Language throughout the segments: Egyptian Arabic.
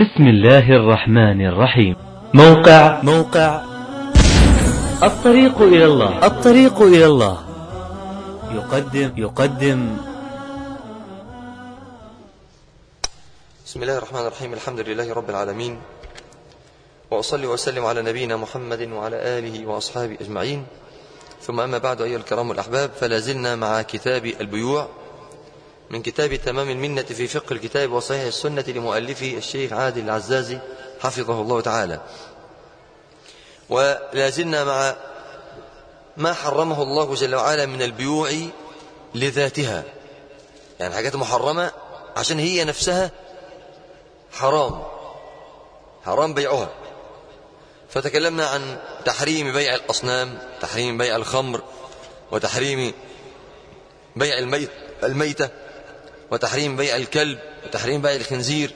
بسم الله الرحمن الرحيم موقع موقع الطريق إلى الله الطريق إلى الله يقدم يقدم بسم الله الرحمن الرحيم الحمد لله رب العالمين وأصلي وأسلم على نبينا محمد وعلى آله وأصحابه أجمعين ثم أما بعد أيها الكرام الأحباب فلا زلنا مع كتاب البيوع من كتاب تمام المنة في فقه الكتاب وصحيح السنة لمؤلفه الشيخ عادل العزازي حفظه الله تعالى ولا زلنا مع ما حرمه الله جل وعلا من البيوع لذاتها يعني حاجات محرمة عشان هي نفسها حرام حرام بيعها فتكلمنا عن تحريم بيع الأصنام تحريم بيع الخمر وتحريم بيع الميت الميتة وتحريم بيع الكلب وتحريم بيع الخنزير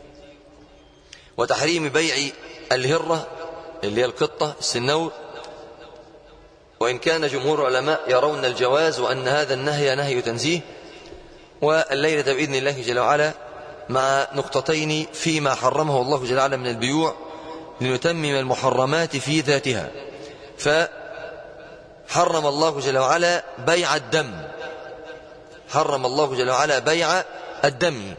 وتحريم بيع الهرة اللي هي القطة السنور وإن كان جمهور العلماء يرون الجواز وأن هذا النهي نهي تنزيه والليلة بإذن الله جل وعلا مع نقطتين فيما حرمه الله جل وعلا من البيوع لنتمم المحرمات في ذاتها فحرم الله جل وعلا بيع الدم حرم الله جل وعلا بيع الدم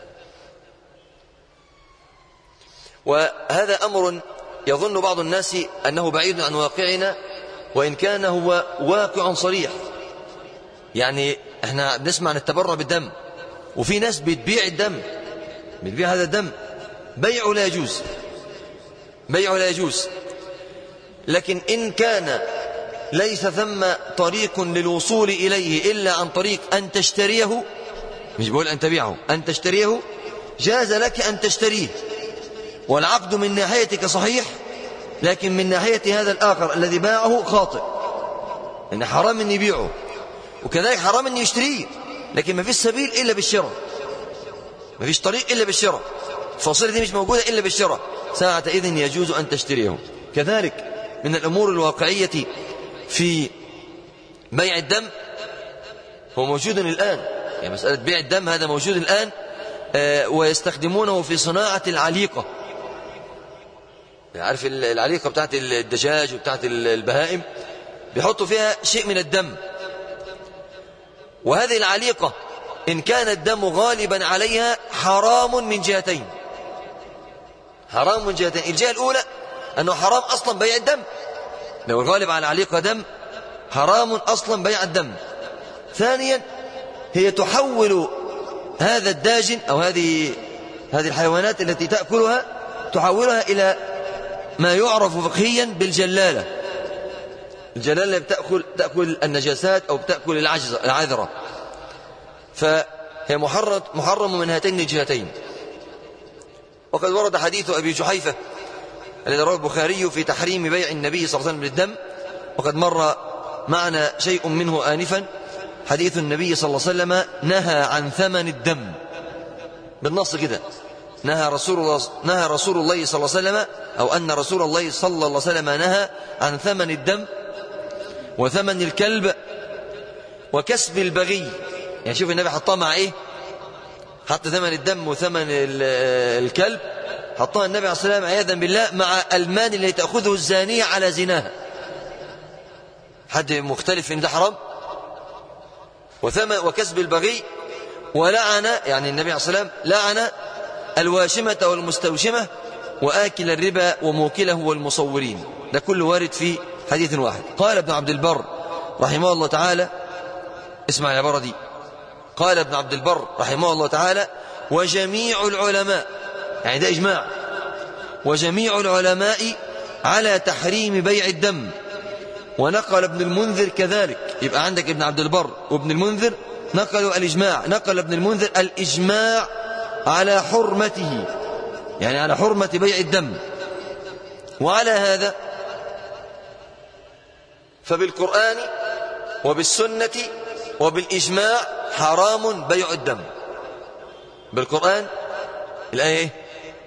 وهذا أمر يظن بعض الناس أنه بعيد عن واقعنا وإن كان هو واقع صريح يعني احنا بنسمع عن التبرع بالدم وفي ناس بتبيع الدم بتبيع هذا الدم بيعه لا يجوز بيعه لا يجوز لكن إن كان ليس ثم طريق للوصول إليه إلا عن طريق أن تشتريه مش بقول أن تبيعه أن تشتريه جاز لك أن تشتريه والعقد من ناحيتك صحيح لكن من ناحية هذا الآخر الذي باعه خاطئ إن حرام أن يبيعه وكذلك حرام أن يشتريه لكن ما فيش سبيل إلا بالشراء ما فيش طريق إلا بالشراء الفاصلة دي مش موجودة إلا بالشراء ساعة إذن يجوز أن تشتريه كذلك من الأمور الواقعية في بيع الدم هو موجود الآن يعني مسألة بيع الدم هذا موجود الآن ويستخدمونه في صناعة العليقة عارف العليقة بتاعت الدجاج وبتاعت البهائم بيحطوا فيها شيء من الدم وهذه العليقة إن كان الدم غالبا عليها حرام من جهتين حرام من جهتين الجهة الأولى أنه حرام أصلا بيع الدم لو الغالب على العليقة دم حرام أصلا بيع الدم ثانيا هي تحول هذا الداجن أو هذه هذه الحيوانات التي تأكلها تحولها إلى ما يعرف فقهيا بالجلالة الجلالة بتأكل تأكل النجاسات أو بتأكل العجز العذرة فهي محرم, محرم من هاتين الجهتين وقد ورد حديث أبي جحيفة الذي رواه البخاري في تحريم بيع النبي صلى الله عليه وسلم بالدم وقد مر معنا شيء منه آنفا حديث النبي صلى الله عليه وسلم نهى عن ثمن الدم بالنص كده نهى رسول الله نهى رسول الله صلى الله عليه وسلم أو أن رسول الله صلى الله عليه وسلم نهى عن ثمن الدم وثمن الكلب وكسب البغي يعني شوف النبي حطها مع ايه حط ثمن الدم وثمن الكلب حطها النبي عليه الصلاة والسلام عياذا بالله مع المال اللي تأخذه الزانية على زناها حد مختلف ان ده حرام وثمن وكسب البغي ولعن يعني النبي عليه الصلاة والسلام لعن الواشمة والمستوشمة وآكل الربا وموكله والمصورين ده كله وارد في حديث واحد قال ابن عبد البر رحمه الله تعالى اسمع يا بردي قال ابن عبد البر رحمه الله تعالى وجميع العلماء يعني ده إجماع وجميع العلماء على تحريم بيع الدم ونقل ابن المنذر كذلك يبقى عندك ابن عبد البر وابن المنذر نقلوا الإجماع نقل ابن المنذر الإجماع على حرمته يعني على حرمة بيع الدم وعلى هذا فبالقرآن وبالسنة وبالإجماع حرام بيع الدم بالقرآن الآية إيه؟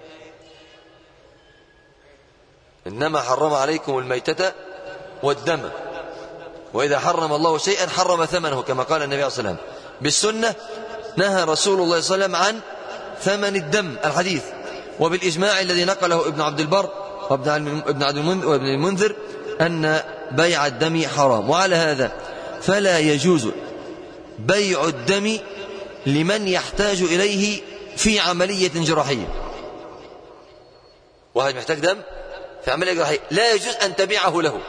إنما حرم عليكم الميتة والدم وإذا حرم الله شيئا حرم ثمنه كما قال النبي عليه الصلاة والسلام بالسنة نهى رسول الله صلى الله عليه وسلم عن ثمن الدم الحديث وبالإجماع الذي نقله ابن عبد البر وابن عبد المنذر أن بيع الدم حرام وعلى هذا فلا يجوز بيع الدم لمن يحتاج إليه في عملية جراحية واحد محتاج دم في عملية جراحية لا يجوز أن تبيعه له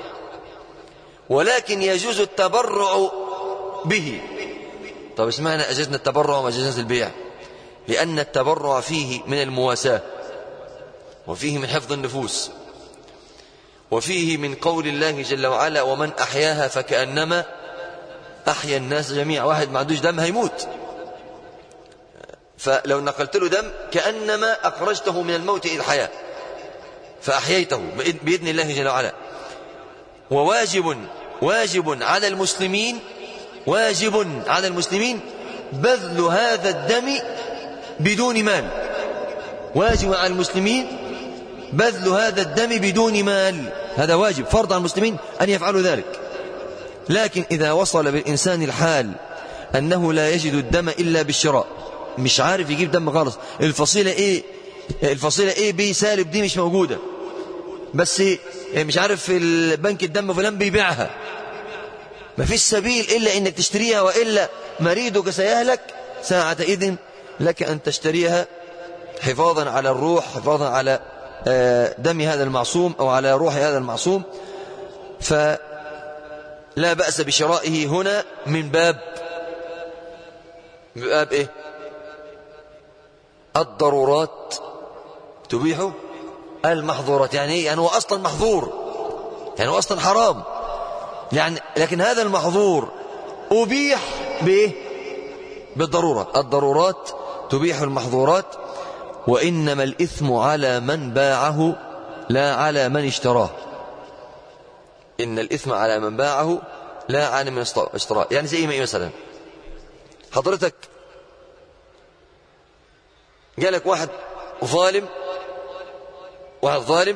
ولكن يجوز التبرع به طب اسمعنا أجزنا التبرع وما أجزنا البيع لأن التبرع فيه من المواساة وفيه من حفظ النفوس وفيه من قول الله جل وعلا ومن أحياها فكأنما أحيا الناس جميعا واحد ما عندوش دم هيموت فلو نقلت له دم كأنما أخرجته من الموت إلى الحياة فأحييته بإذن الله جل وعلا وواجب واجب على المسلمين واجب على المسلمين بذل هذا الدم بدون مال واجب على المسلمين بذل هذا الدم بدون مال هذا واجب فرض على المسلمين أن يفعلوا ذلك لكن إذا وصل بالإنسان الحال أنه لا يجد الدم إلا بالشراء مش عارف يجيب دم خالص الفصيلة إيه الفصيلة إيه بي سالب دي مش موجودة بس مش عارف في البنك الدم فلان بيبيعها ما فيش سبيل إلا إنك تشتريها وإلا مريضك سيهلك ساعة إذن لك أن تشتريها حفاظا على الروح حفاظا على دم هذا المعصوم أو على روح هذا المعصوم فلا بأس بشرائه هنا من باب من باب إيه الضرورات تبيح المحظورات يعني إيه يعني هو أصلا محظور يعني هو أصلا حرام يعني لكن هذا المحظور أبيح بإيه بالضرورة الضرورات تبيح المحظورات وإنما الإثم على من باعه لا على من اشتراه إن الإثم على من باعه لا على من اشتراه يعني زي ما إيه مثلا حضرتك جالك واحد ظالم واحد ظالم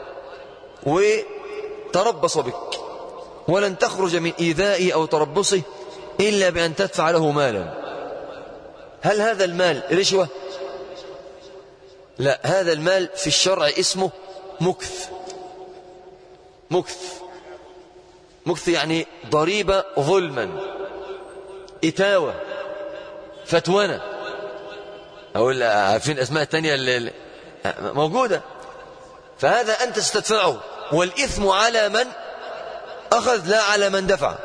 وتربص بك ولن تخرج من إيذائه أو تربصه إلا بأن تدفع له مالا هل هذا المال رشوة لا هذا المال في الشرع اسمه مكث مكث مكث يعني ضريبة ظلما إتاوة فتونة أقول عارفين الأسماء الثانية اللي موجودة فهذا أنت ستدفعه والإثم على من أخذ لا على من دفع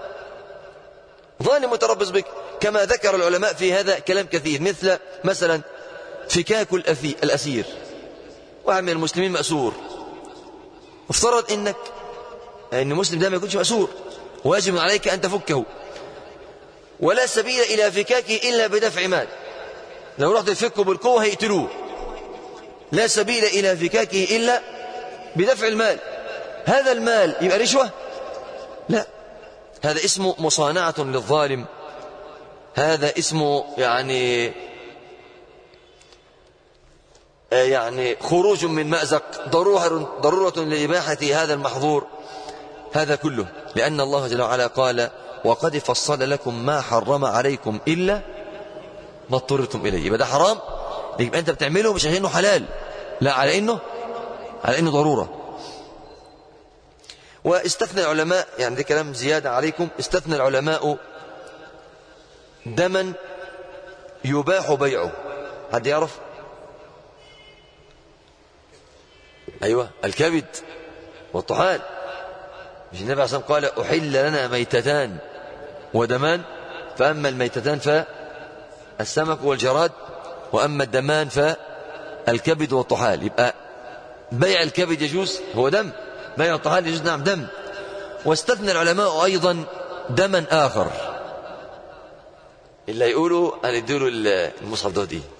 ظالم متربص بك كما ذكر العلماء في هذا كلام كثير مثل مثلا فكاك الأسير واحد من المسلمين مأسور افترض انك ان المسلم ده ما يكونش مأسور واجب عليك ان تفكه ولا سبيل الى فكاكه الا بدفع مال لو رحت تفكه بالقوه هيقتلوه لا سبيل الى فكاكه الا بدفع المال هذا المال يبقى رشوه لا هذا اسمه مصانعه للظالم هذا اسمه يعني يعني خروج من مأزق ضرورة, ضرورة لإباحة هذا المحظور هذا كله لأن الله جل وعلا قال وقد فصل لكم ما حرم عليكم إلا ما اضطررتم إليه يبقى ده حرام يبقى أنت بتعمله مش عشان إنه حلال لا على إنه على إنه ضرورة واستثنى العلماء يعني ده كلام زيادة عليكم استثنى العلماء دما يباح بيعه حد يعرف أيوة الكبد والطحال مش النبي عليه الصلاة والسلام قال أحل لنا ميتتان ودمان فأما الميتتان فالسمك والجراد وأما الدمان فالكبد والطحال يبقى بيع الكبد يجوز هو دم بيع الطحال يجوز نعم دم واستثنى العلماء أيضا دما آخر اللي يقولوا هنديله المصحف ده دي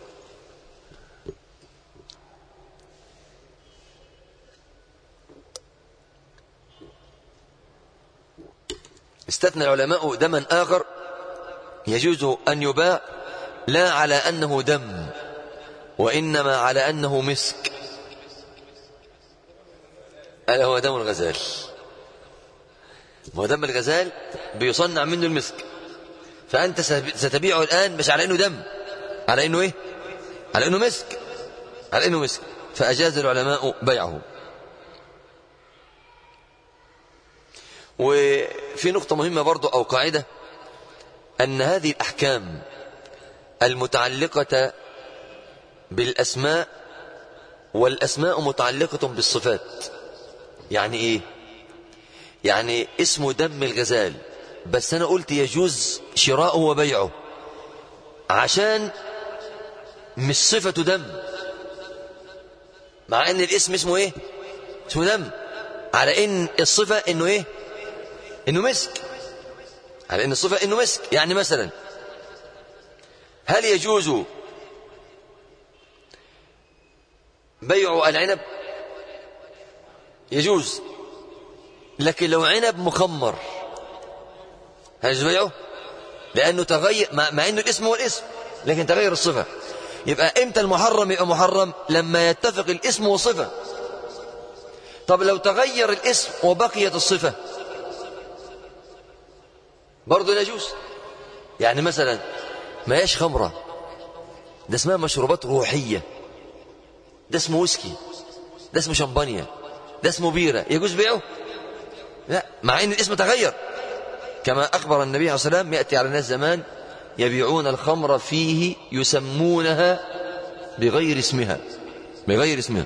استثنى العلماء دما آخر يجوز أن يباع لا على أنه دم وإنما على أنه مسك ألا هو دم الغزال هو دم الغزال بيصنع منه المسك فأنت ستبيعه الآن مش على أنه دم على أنه إيه على أنه مسك على أنه مسك فأجاز العلماء بيعه وفي نقطة مهمة برضو أو قاعدة أن هذه الأحكام المتعلقة بالأسماء والأسماء متعلقة بالصفات يعني إيه يعني اسمه دم الغزال بس أنا قلت يجوز شراؤه وبيعه عشان مش صفة دم مع ان الاسم اسمه ايه اسمه دم على ان الصفة انه ايه انه مسك على ان الصفة انه مسك يعني مثلا هل يجوز بيع العنب يجوز لكن لو عنب مخمر هل يجوز بيعه لانه تغير مع, مع انه الاسم هو الاسم لكن تغير الصفة يبقى امتى المحرم يبقى محرم لما يتفق الاسم والصفة طب لو تغير الاسم وبقيت الصفة برضه لا يجوز يعني مثلا ما ياش خمرة ده اسمها مشروبات روحية ده اسمه ويسكي ده اسمه شمبانيا ده اسمه بيرة يجوز بيعه لا مع ان الاسم تغير كما أخبر النبي عليه الصلاة والسلام يأتي على الناس زمان يبيعون الخمر فيه يسمونها بغير اسمها بغير اسمها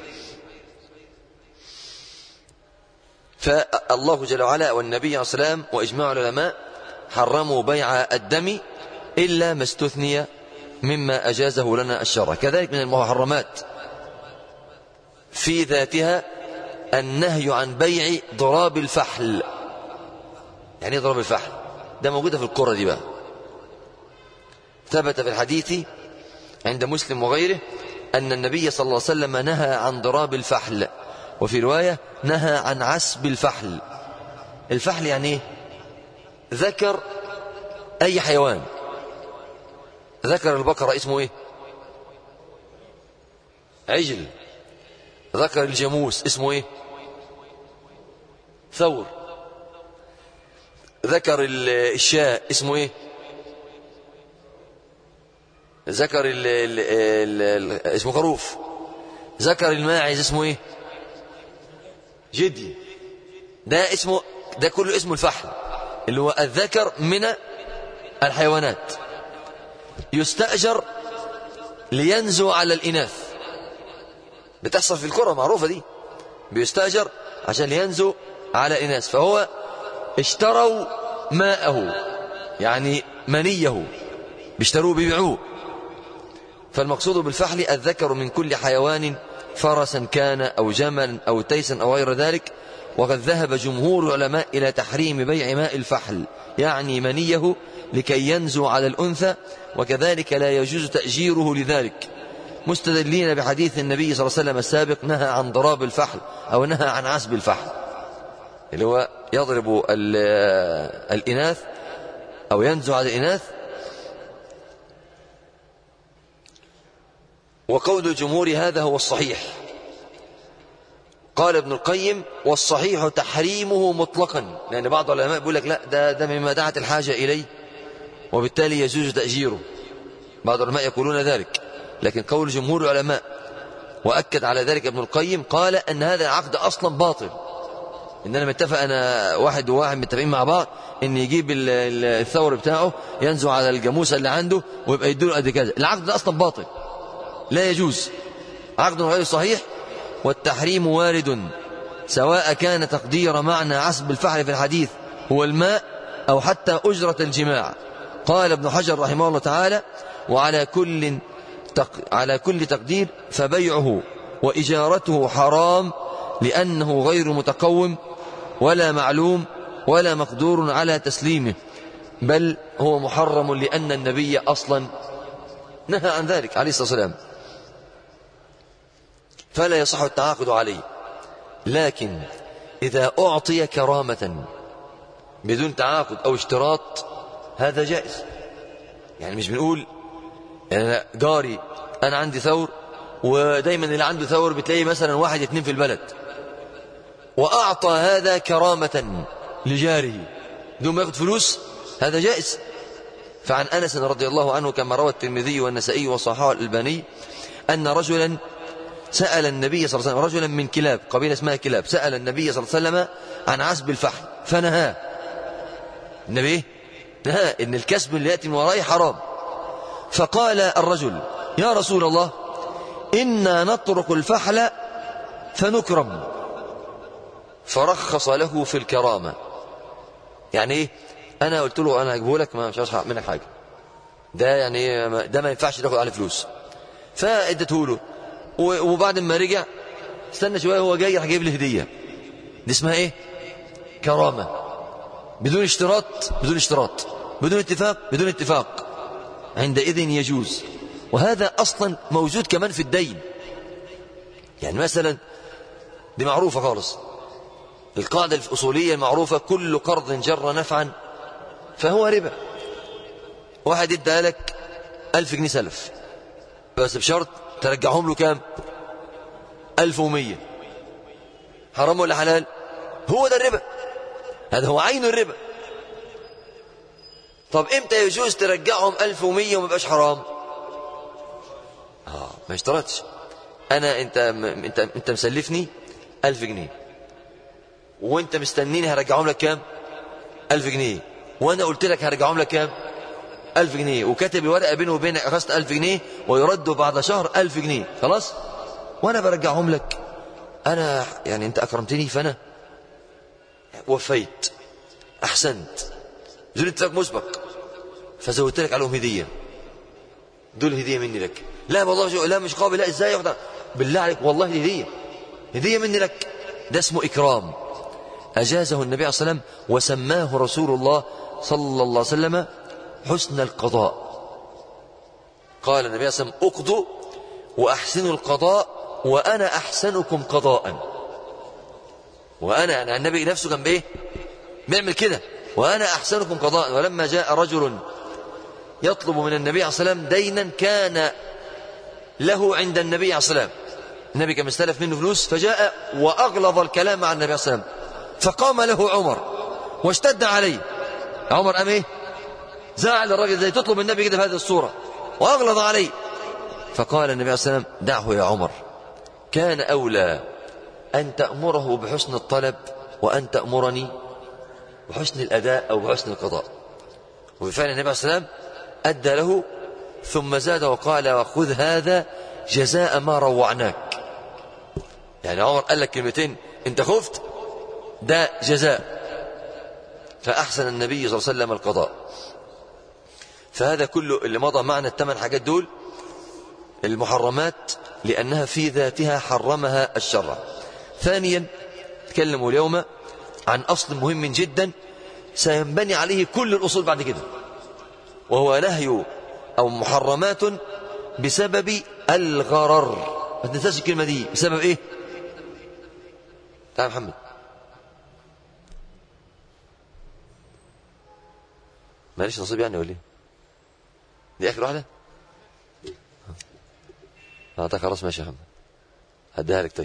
فالله جل وعلا والنبي عليه الصلاة والسلام وإجماع العلماء حرموا بيع الدم إلا ما استثني مما أجازه لنا الشرع كذلك من المحرمات في ذاتها النهي عن بيع ضراب الفحل يعني ضرب الفحل ده موجودة في القرى دي بقى ثبت في الحديث عند مسلم وغيره أن النبي صلى الله عليه وسلم نهى عن ضراب الفحل وفي رواية نهى عن عسب الفحل الفحل يعني ايه ذكر أي حيوان ذكر البقرة اسمه ايه عجل ذكر الجاموس اسمه ايه ثور ذكر الشاء اسمه ايه ذكر ال ال ال ال اسمه خروف ذكر الماعز اسمه ايه جدي ده اسمه ده كله اسمه الفحل اللي هو الذكر من الحيوانات يستأجر لينزو على الإناث بتحصل في الكرة معروفة دي بيستأجر عشان ينزو على الإناث فهو اشتروا ماءه يعني منيه بيشتروه بيبيعوه فالمقصود بالفحل الذكر من كل حيوان فرسا كان أو جملا أو تيسا أو غير ذلك وقد ذهب جمهور العلماء إلى تحريم بيع ماء الفحل يعني منيه لكي ينزو على الأنثى وكذلك لا يجوز تأجيره لذلك مستدلين بحديث النبي صلى الله عليه وسلم السابق نهى عن ضراب الفحل أو نهى عن عسب الفحل اللي هو يضرب الإناث أو ينزو على الإناث وقول الجمهور هذا هو الصحيح قال ابن القيم والصحيح تحريمه مطلقا لأن بعض العلماء يقول لك لا ده, ده مما دعت الحاجة إليه وبالتالي يجوز تأجيره بعض العلماء يقولون ذلك لكن قول جمهور العلماء وأكد على ذلك ابن القيم قال أن هذا العقد أصلا باطل إن أنا متفق أنا واحد وواحد متفقين مع بعض إن يجيب الثور بتاعه ينزو على الجاموسة اللي عنده ويبقى يديله قد كذا العقد ده أصلا باطل لا يجوز عقد غير صحيح والتحريم وارد سواء كان تقدير معنى عسب الفحل في الحديث هو الماء أو حتى أجرة الجماع قال ابن حجر رحمه الله تعالى وعلى كل تق... على كل تقدير فبيعه وإجارته حرام لأنه غير متقوم ولا معلوم ولا مقدور على تسليمه بل هو محرم لأن النبي أصلا نهى عن ذلك عليه الصلاة والسلام فلا يصح التعاقد عليه لكن إذا أعطي كرامة بدون تعاقد أو اشتراط هذا جائز يعني مش بنقول يعني أنا جاري أنا عندي ثور ودايما اللي عنده ثور بتلاقيه مثلا واحد اتنين في البلد وأعطى هذا كرامة لجاره دون ما ياخد فلوس هذا جائز فعن أنس رضي الله عنه كما روى الترمذي والنسائي وصححه الألباني أن رجلا سأل النبي صلى الله عليه وسلم رجلا من كلاب قبيلة اسمها كلاب سأل النبي صلى الله عليه وسلم عن عسب الفحل فنهاه النبي نهى إن الكسب اللي يأتي من ورائه حرام فقال الرجل يا رسول الله إنا نترك الفحل فنكرم فرخص له في الكرامة يعني ايه انا قلت له انا هجيبه لك ما مش هسحق منك حاجه ده يعني إيه؟ ده ما ينفعش تاخد عليه فلوس فاديته له وبعد ما رجع استنى شويه هو جاي راح جايب لي هديه دي اسمها ايه كرامه بدون اشتراط بدون اشتراط بدون اتفاق بدون اتفاق عندئذ يجوز وهذا اصلا موجود كمان في الدين يعني مثلا دي معروفه خالص القاعدة الأصولية المعروفة كل قرض جر نفعا فهو ربا واحد ادى لك ألف جنيه سلف بس بشرط ترجعهم له كام ألف ومية حرام ولا حلال هو ده الربا هذا هو عين الربا طب امتى يجوز ترجعهم ألف ومية وما يبقاش حرام آه ما اشترطش أنا أنت أنت أنت مسلفني ألف جنيه وانت مستنيني هرجعهم لك كام ألف جنيه وانا قلت لك هرجعهم لك كام ألف جنيه وكاتب الورقة بينه وبينك أخذت ألف جنيه ويرد بعد شهر ألف جنيه خلاص وانا برجعهم لك انا يعني انت اكرمتني فانا وفيت احسنت دول اتفاق مسبق فزودت لك عليهم هديه دول هديه مني لك لا والله لا مش قابل لا ازاي ياخد بالله عليك والله هديه هديه مني لك ده اسمه اكرام أجازه النبي عليه الصلاة والسلام وسماه رسول الله صلى الله عليه وسلم حسن القضاء قال النبي عليه الصلاة والسلام اقضوا وأحسنوا القضاء وأنا أحسنكم قضاء وأنا يعني النبي نفسه كان بإيه بيعمل كده وأنا أحسنكم قضاء ولما جاء رجل يطلب من النبي عليه الصلاة والسلام دينا كان له عند النبي عليه الصلاة والسلام النبي كان مستلف منه فلوس فجاء وأغلظ الكلام مع النبي عليه الصلاة والسلام فقام له عمر واشتد عليه عمر قام ايه زعل الراجل زي تطلب النبي كده بهذه الصورة وأغلظ عليه فقال النبي عليه الصلاة والسلام دعه يا عمر كان أولى أن تأمره بحسن الطلب وأن تأمرني بحسن الأداء أو بحسن القضاء وبفعل النبي عليه الصلاة والسلام أدى له ثم زاد وقال وخذ هذا جزاء ما روعناك يعني عمر قال لك كلمتين انت خفت ده جزاء فأحسن النبي صلى الله عليه وسلم القضاء فهذا كله اللي مضى معنا الثمان حاجات دول المحرمات لأنها في ذاتها حرمها الشرع ثانيا تكلموا اليوم عن أصل مهم جدا سينبني عليه كل الأصول بعد كده وهو نهي أو محرمات بسبب الغرر ما تنساش الكلمة دي بسبب إيه تعال محمد ماليش نصيب يعني ولا ايه دي اخر واحده اه ده خلاص ماشي يا محمد هديها لك طيب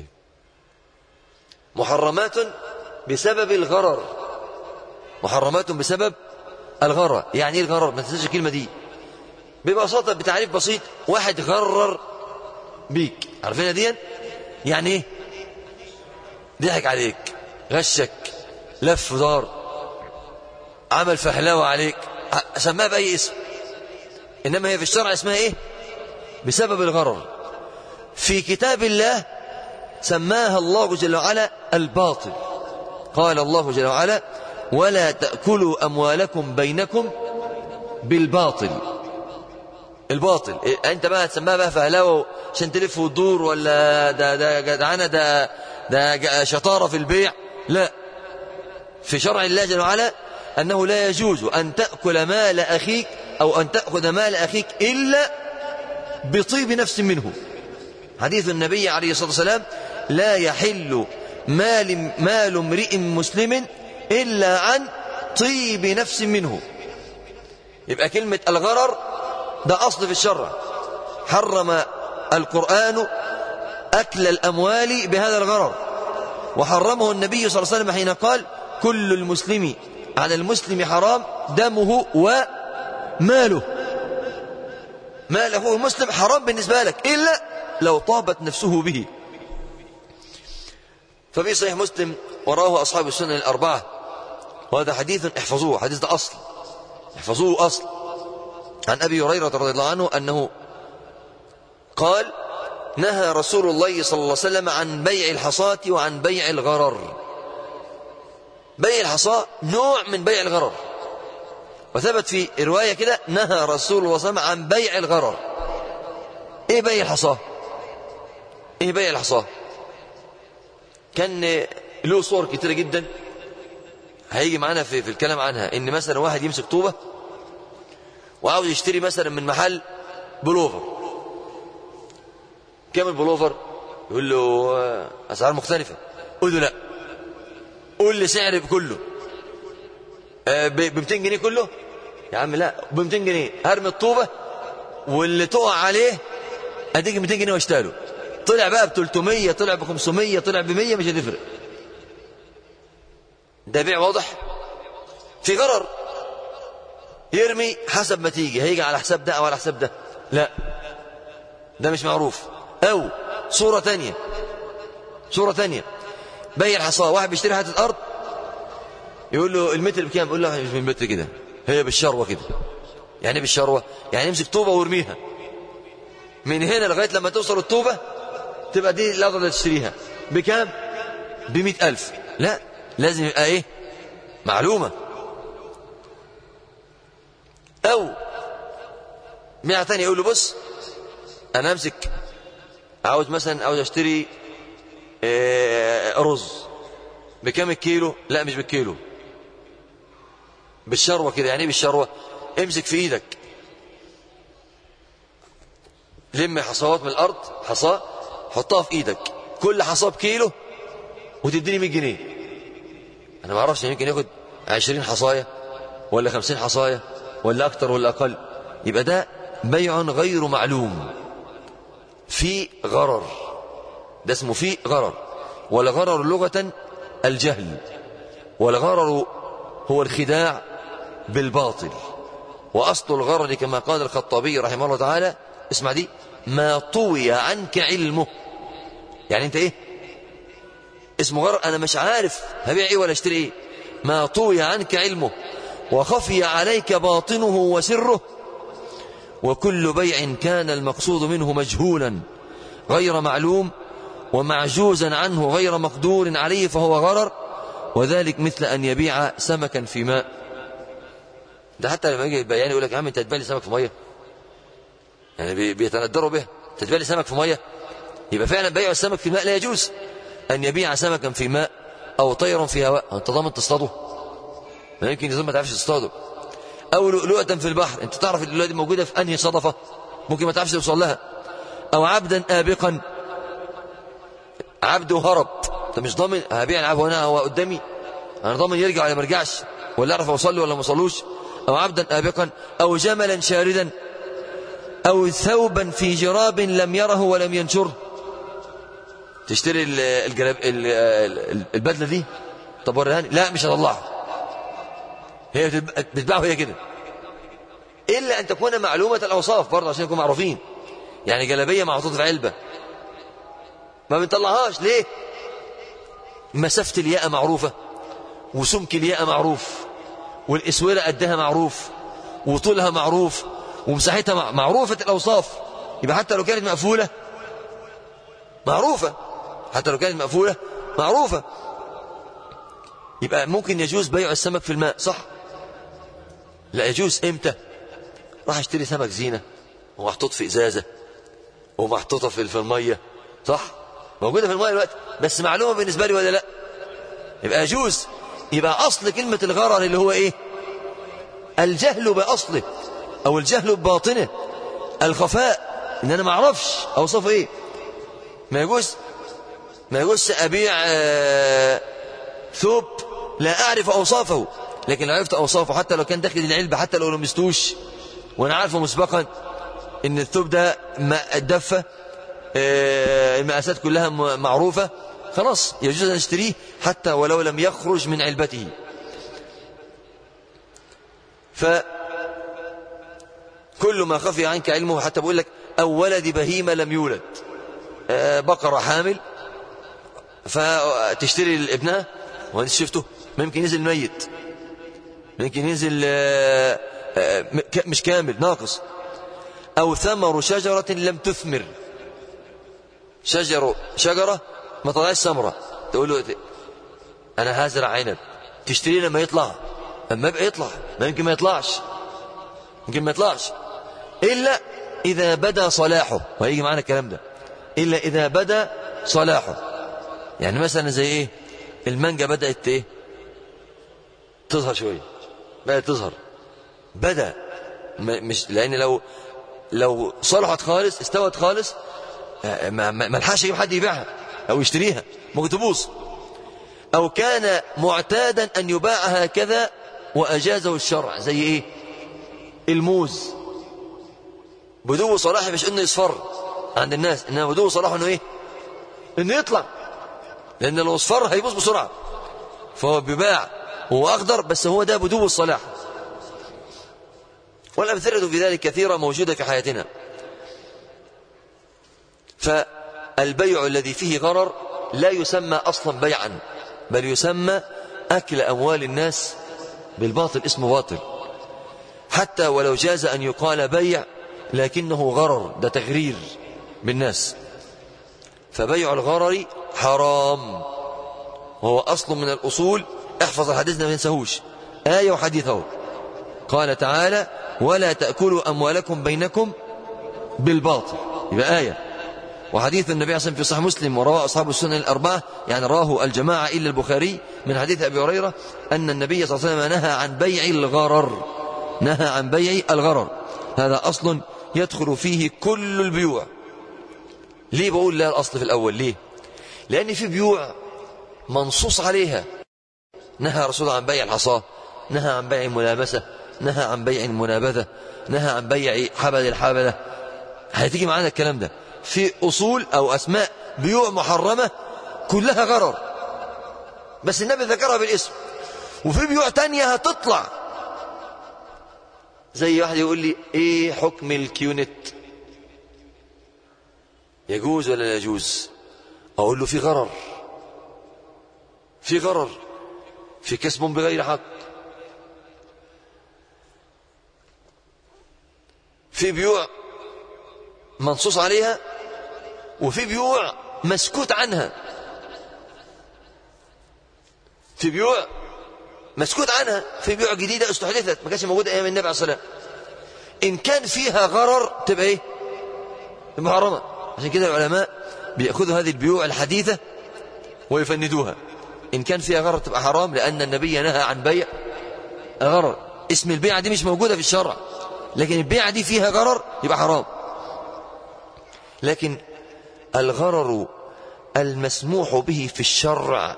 محرمات بسبب الغرر محرمات بسبب الغرر يعني ايه الغرر ما تنساش الكلمه دي ببساطه بتعريف بسيط واحد غرر بيك عارفينها دي يعني ايه ضحك عليك غشك لف دار عمل فهلاوه عليك سماها بأي اسم إنما هي في الشرع اسمها إيه بسبب الغرر في كتاب الله سماها الله جل وعلا الباطل قال الله جل وعلا ولا تأكلوا أموالكم بينكم بالباطل الباطل إيه انت بقى تسميها بقى فهلاوه عشان تلف وتدور ولا ده ده جدعنه ده ده شطاره في البيع لا في شرع الله جل وعلا أنه لا يجوز أن تأكل مال أخيك أو أن تأخذ مال أخيك إلا بطيب نفس منه حديث النبي عليه الصلاة والسلام لا يحل مال, مال امرئ مسلم إلا عن طيب نفس منه يبقى كلمة الغرر ده أصل في الشرع حرم القرآن أكل الأموال بهذا الغرر وحرمه النبي صلى الله عليه وسلم حين قال كل المسلم على المسلم حرام دمه وماله ماله المسلم حرام بالنسبة لك إلا لو طابت نفسه به ففي صحيح مسلم وراه أصحاب السنن الأربعة وهذا حديث احفظوه حديث ده أصل احفظوه أصل عن أبي هريرة رضي الله عنه أنه قال نهى رسول الله صلى الله عليه وسلم عن بيع الحصاة وعن بيع الغرر بيع الحصاة نوع من بيع الغرر وثبت في رواية كده نهى رسول الله صلى الله عليه وسلم عن بيع الغرر ايه بيع الحصاة ايه بيع الحصاة كان له صور كتيرة جدا هيجي معانا في, في الكلام عنها ان مثلا واحد يمسك طوبة وعاوز يشتري مثلا من محل بلوفر كام البلوفر يقول له اسعار مختلفة قول له لا قول لي سعر بكله ب 200 جنيه كله يا عم لا ب 200 جنيه هرمي الطوبة واللي تقع عليه اديك 200 جنيه واشتاله طلع بقى ب 300 طلع ب 500 طلع ب 100 مش هتفرق ده بيع واضح في غرر يرمي حسب ما تيجي هيجي على حساب ده او على حساب ده لا ده مش معروف او صورة تانية صورة تانية بيع الحصاه واحد بيشتري حته ارض يقول له المتر بكام يقول له مش بالمتر كده هي بالشروه كده يعني بالشروه يعني يمسك طوبه ويرميها من هنا لغايه لما توصل الطوبه تبقى دي الارض اللي تشتريها بكام بمئة ألف لا لازم يبقى ايه معلومة او مئة تانية يقول له بص انا امسك عاوز مثلا عاوز اشتري رز بكام الكيلو لا مش بالكيلو بالشروة كده يعني ايه بالشروة امسك في ايدك لم حصوات من الارض حصاه حطها في ايدك كل حصاه بكيلو وتديني 100 جنيه انا ما اعرفش يمكن ياخد 20 حصايه ولا 50 حصايه ولا اكتر ولا اقل يبقى ده بيع غير معلوم في غرر ده اسمه في غرر والغرر لغة الجهل والغرر هو الخداع بالباطل وأصل الغرر كما قال الخطابي رحمه الله تعالى اسمع دي ما طوي عنك علمه يعني انت ايه اسمه غرر انا مش عارف هبيع ايه ولا اشتري ايه ما طوي عنك علمه وخفي عليك باطنه وسره وكل بيع كان المقصود منه مجهولا غير معلوم ومعجوزا عنه غير مقدور عليه فهو غرر وذلك مثل أن يبيع سمكا في ماء ده حتى لما يجي البيان يقول لك يا عم انت تبالي سمك في ميه يعني بيتندروا بها تتبالي سمك في ميه يبقى فعلا بيع السمك في الماء لا يجوز أن يبيع سمكا في ماء أو طيرا في هواء أنت ضامن تصطاده ما يمكن يظن ما تعرفش تصطاده أو لؤلؤة في البحر أنت تعرف اللؤلؤة دي موجودة في أنهي صدفة ممكن ما تعرفش توصل لها أو عبدا آبقا عبد هرب أنت مش ضامن هبيع العب هنا هو قدامي أنا ضامن يرجع ولا ما يرجعش ولا أعرف أوصل له ولا ما أوصلوش أو عبدا آبقا أو جملا شاردا أو ثوبا في جراب لم يره ولم ينشره تشتري الجلاب البدلة دي طب وريهاني لا مش هطلعها هي بتتباع وهي كده إلا أن تكون معلومة الأوصاف برضه عشان يكونوا معروفين يعني جلابية محطوطة في علبة ما بنطلعهاش ليه مسافة الياء معروفة وسمك الياء معروف والإسورة قدها معروف وطولها معروف ومساحتها معروفة الأوصاف يبقى حتى لو كانت مقفولة معروفة حتى لو كانت مقفولة معروفة يبقى ممكن يجوز بيع السمك في الماء صح لا يجوز امتى راح اشتري سمك زينة ومحطوط في ازازة ومحطوطة في المية صح موجودة في المية الوقت بس معلومة بالنسبة لي ولا لا يبقى يجوز يبقى اصل كلمة الغرر اللي هو ايه الجهل باصله او الجهل بباطنه الخفاء ان انا ما اعرفش اوصفه ايه ما يجوز ما يجوز ابيع آه ثوب لا أعرف أوصافه لكن لو عرفت أوصافه حتى لو كان داخل العلبة حتى لو لمستوش وأنا عارفه مسبقا إن الثوب ده الدفة المقاسات كلها معروفة خلاص يجوز أن أشتريه حتى ولو لم يخرج من علبته ف كل ما خفي عنك علمه حتى بقول لك أو ولد بهيمة لم يولد بقرة حامل فتشتري لابنها وانت شفته ممكن ينزل ميت ممكن ينزل آه، آه، مش كامل ناقص أو ثمر شجرة لم تثمر شجر شجرة ما طلعش ثمرة تقول له أنا هزرع عنب تشتري لما يطلع أما يبقى يطلع ما يمكن ما يطلعش يمكن ما يطلعش إلا إذا بدا صلاحه وهيجي معانا الكلام ده إلا إذا بدا صلاحه يعني مثلا زي إيه المانجا بدأت إيه تظهر شوية بدأت تظهر بدأ مش لأن لو لو صلحت خالص استوت خالص آه، ما, ما لحقش يجيب حد يبيعها أو يشتريها ممكن تبوظ أو كان معتادا أن يباع هكذا وأجازه الشرع زي إيه الموز بدو صلاح مش انه يصفر عند الناس انما بدو صلاح انه ايه انه يطلع لان لو اصفر هيبوظ بسرعه فهو بيباع هو اخضر بس هو ده بدو الصلاح والامثله في ذلك كثيره موجوده في حياتنا فالبيع الذي فيه غرر لا يسمى اصلا بيعا بل يسمى اكل اموال الناس بالباطل اسمه باطل حتى ولو جاز ان يقال بيع لكنه غرر ده تغرير بالناس فبيع الغرر حرام وهو أصل من الأصول احفظ الحديث ما ينسهوش آية وحديث اهو قال تعالى ولا تأكلوا أموالكم بينكم بالباطل يبقى آية وحديث النبي صلى الله عليه وسلم في صحيح مسلم ورواه أصحاب السنن الأربعة يعني راه الجماعة إلا البخاري من حديث أبي هريرة أن النبي صلى الله عليه وسلم نهى عن بيع الغرر نهى عن بيع الغرر هذا أصل يدخل فيه كل البيوع ليه بقول لا الأصل في الأول ليه لأن في بيوع منصوص عليها نهى رسول عن بيع الحصاة نهى عن بيع الملامسة نهى عن بيع المنابذة نهى عن بيع حبل الحبلة هتيجي معانا الكلام ده في أصول أو أسماء بيوع محرمة كلها غرر بس النبي ذكرها بالاسم وفي بيوع تانية هتطلع زي واحد يقول لي ايه حكم الكيونت يجوز ولا لا يجوز اقول له في غرر في غرر في كسب بغير حق في بيوع منصوص عليها وفي بيوع مسكوت عنها في بيوع مسكوت عنها في بيوع جديدة استحدثت ما كانش موجودة أيام النبي عليه الصلاة والسلام إن كان فيها غرر تبقى إيه محرمة عشان كده العلماء بيأخذوا هذه البيوع الحديثة ويفندوها إن كان فيها غرر تبقى حرام لأن النبي نهى عن بيع غرر اسم البيعة دي مش موجودة في الشرع لكن البيعة دي فيها غرر يبقى حرام لكن الغرر المسموح به في الشرع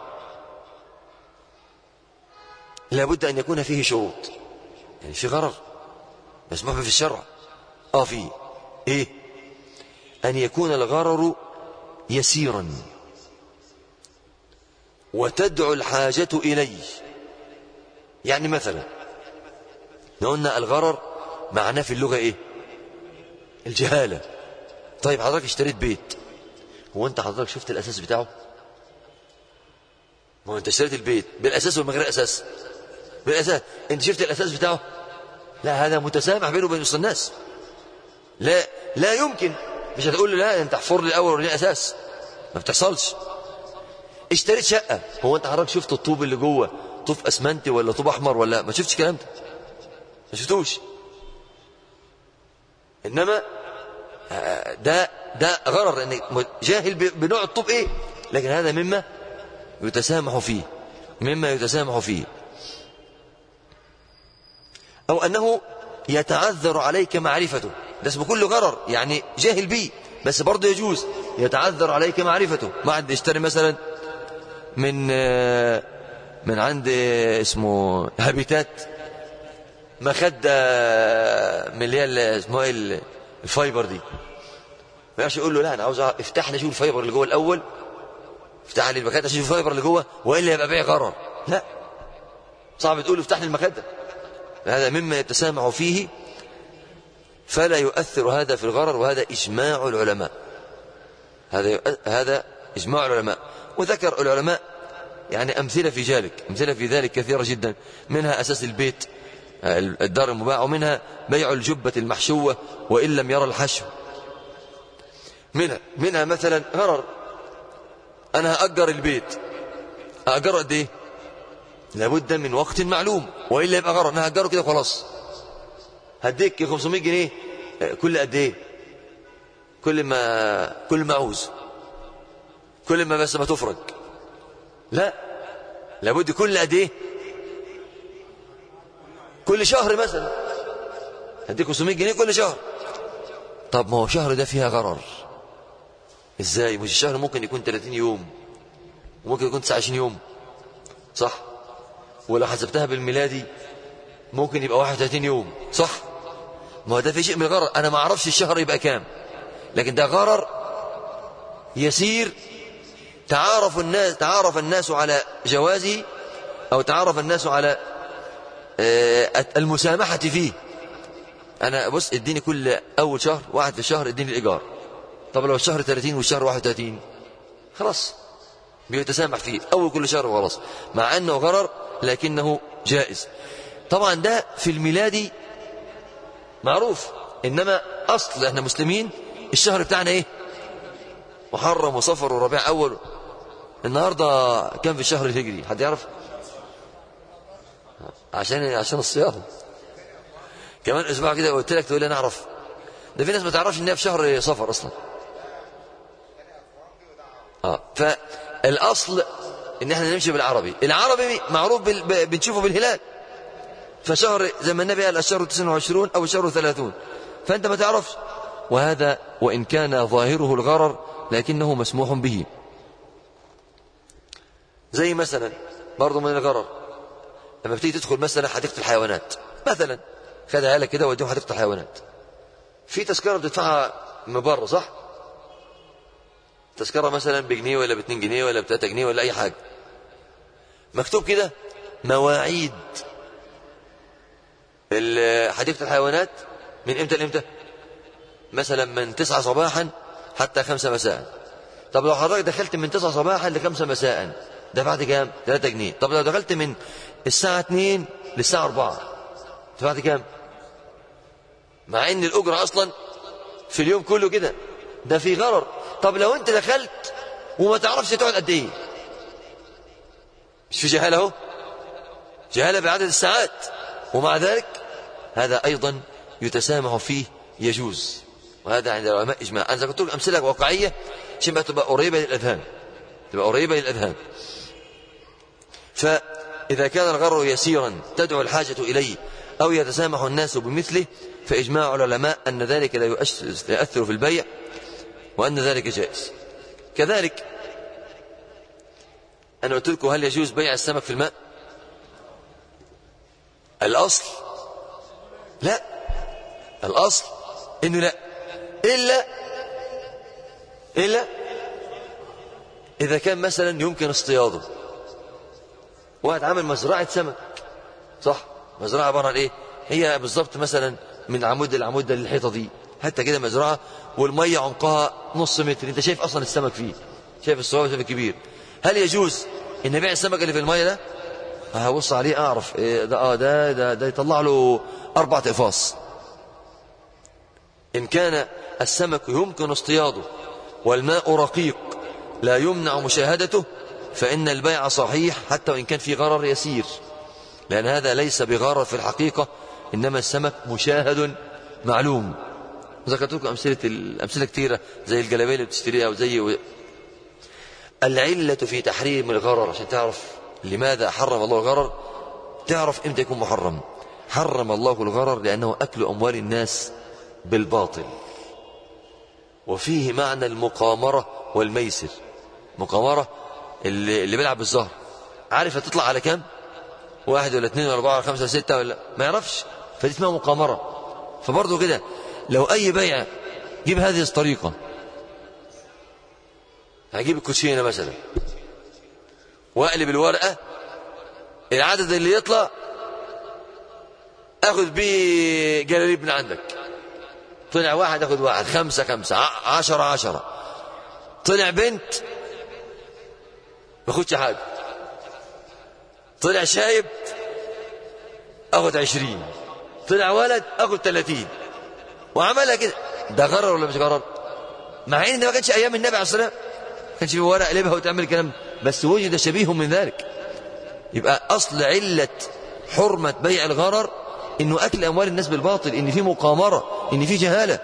لابد أن يكون فيه شروط يعني في غرر مسموح به في الشرع اه فيه ايه أن يكون الغرر يسيرا وتدعو الحاجة إليه يعني مثلا قلنا الغرر معناه في اللغة ايه الجهالة طيب حضرتك اشتريت بيت هو انت حضرتك شفت الاساس بتاعه ما هو انت اشتريت البيت بالاساس ولا من غير اساس بالاساس انت شفت الاساس بتاعه لا هذا متسامح بينه وبين الناس لا لا يمكن مش هتقول له لا انت احفر لي الاول وليه اساس ما بتحصلش اشتريت شقه هو انت حضرتك شفت الطوب اللي جوه طوب اسمنتي ولا طوب احمر ولا ما شفتش الكلام ده ما شفتوش انما آه، ده ده غرر ان جاهل بنوع الطوب ايه لكن هذا مما يتسامح فيه مما يتسامح فيه أو أنه يتعذر عليك معرفته ده اسمه كله غرر يعني جاهل بيه بس برضه يجوز يتعذر عليك معرفته ما عند يشتري مثلا من من عند اسمه هابيتات مخدة من اللي هي اسمها ايه الفايبر دي ما يقولش يقول له لا انا عاوز افتح لي اشوف الفايبر اللي جوه الاول افتح لي المخده اشوف الفايبر اللي جوه والا يبقى بيع غرر لا صعب تقول له افتح لي المخده هذا مما يتسامح فيه فلا يؤثر هذا في الغرر وهذا إجماع العلماء هذا هذا إجماع العلماء وذكر العلماء يعني أمثلة في ذلك أمثلة في ذلك كثيرة جدا منها أساس البيت الدار المباع ومنها بيع الجبة المحشوة وإن لم يرى الحشو منها منها مثلا غرر أنا هأجر البيت أأجر قد إيه لابد من وقت معلوم وإلا يبقى غرر أنا هأجره كده خلاص هديك 500 جنيه كل قد إيه كل ما كل ما عاوز كل ما بس ما تفرج لا لابد كل قد ايه كل شهر مثلا هديك 500 جنيه كل شهر طب ما هو شهر ده فيها غرر ازاي مش الشهر ممكن يكون 30 يوم وممكن يكون 29 يوم صح ولو حسبتها بالميلادي ممكن يبقى 31 يوم صح ما هو ده في شيء من الغرر انا ما اعرفش الشهر يبقى كام لكن ده غرر يسير تعارف الناس تعارف الناس على جوازه أو تعارف الناس على المسامحة فيه أنا بص اديني كل أول شهر واحد في الشهر اديني الإيجار طب لو الشهر 30 والشهر 31 خلاص بيتسامح فيه أول كل شهر وخلاص مع أنه غرر لكنه جائز طبعا ده في الميلادي معروف إنما أصل احنا مسلمين الشهر بتاعنا ايه محرم وصفر وربيع أول النهاردة كم في الشهر الهجري حد يعرف عشان عشان الصيام كمان اسبوع كده قلت لك تقول لي انا اعرف ده في ناس ما تعرفش ان هي في شهر صفر اصلا اه فالاصل ان احنا نمشي بالعربي العربي معروف بال... بنشوفه بالهلال فشهر زي ما النبي قال الشهر 29 او الشهر 30 فانت ما تعرفش وهذا وان كان ظاهره الغرر لكنه مسموح به زي مثلا برضه من الغرر لما بتيجي تدخل مثلا حديقة الحيوانات مثلا خدها لك كده وديهم حديقة الحيوانات في تذكرة بتدفعها من بره صح؟ تذكرة مثلا بجنيه ولا باتنين جنيه ولا بتلاتة جنيه ولا أي حاجة مكتوب كده مواعيد حديقة الحيوانات من امتى لامتى؟ مثلا من تسعة صباحا حتى خمسة مساء طب لو حضرتك دخلت من تسعة صباحا لخمسة مساء دفعت كام؟ 3 جنيه طب لو دخلت من الساعة 2 للساعة 4 دفعت كام؟ مع ان الأجرة أصلا في اليوم كله كده ده في غرر طب لو انت دخلت وما تعرفش تقعد قد ايه مش في جهالة اهو جهالة بعدد الساعات ومع ذلك هذا أيضا يتسامح فيه يجوز وهذا عند العلماء إجماع أنا ذكرت لك أمثلة واقعية عشان تبقى قريبة للأذهان تبقى قريبة للأذهان فإذا كان الغرر يسيرا تدعو الحاجة إليه أو يتسامح الناس بمثله فإجماع العلماء أن ذلك لا يؤثر في البيع وأن ذلك جائز كذلك أنا قلت لكم هل يجوز بيع السمك في الماء الأصل لا الأصل إنه لا إلا إلا إذا كان مثلا يمكن اصطياده واحد عامل مزرعة سمك صح مزرعة عبارة عن إيه هي بالضبط مثلا من عمود العمود ده للحيطة دي حتى كده مزرعة والمية عمقها نص متر انت شايف اصلا السمك فيه شايف الصغير شايف الكبير هل يجوز ان بيع السمك اللي في المية ده هبص عليه اعرف إيه ده اه ده ده, ده يطلع له اربع اقفاص ان كان السمك يمكن اصطياده والماء رقيق لا يمنع مشاهدته فإن البيع صحيح حتى وإن كان في غرر يسير لأن هذا ليس بغرر في الحقيقة إنما السمك مشاهد معلوم ذكرت لكم أمثلة الأمثلة كثيرة زي الجلابية اللي بتشتريها وزي و... العلة في تحريم الغرر عشان تعرف لماذا حرم الله الغرر تعرف امتى يكون محرم حرم الله الغرر لأنه أكل أموال الناس بالباطل وفيه معنى المقامرة والميسر مقامرة اللي, اللي بيلعب بالظهر عارف هتطلع على كام واحد ولا اثنين ولا أربعة ولا خمسة ولا ستة ولا ما يعرفش فدي اسمها مقامرة فبرضه كده لو أي بيع جيب هذه الطريقة هجيب الكوتشينة مثلا واقلب الورقة العدد اللي يطلع اخذ بيه جلاليب من عندك طلع واحد اخذ واحد خمسة خمسة عشرة عشرة طلع بنت ما اخدش حاجة طلع شايب اخد عشرين طلع ولد اخد ثلاثين وعملها كده ده غرر ولا مش غرر مع ان ده ما كانش ايام النبي عليه الصلاه والسلام ما كانش في ورق قلبها وتعمل الكلام بس وجد شبيه من ذلك يبقى اصل عله حرمه بيع الغرر انه اكل اموال الناس بالباطل ان في مقامره ان في جهاله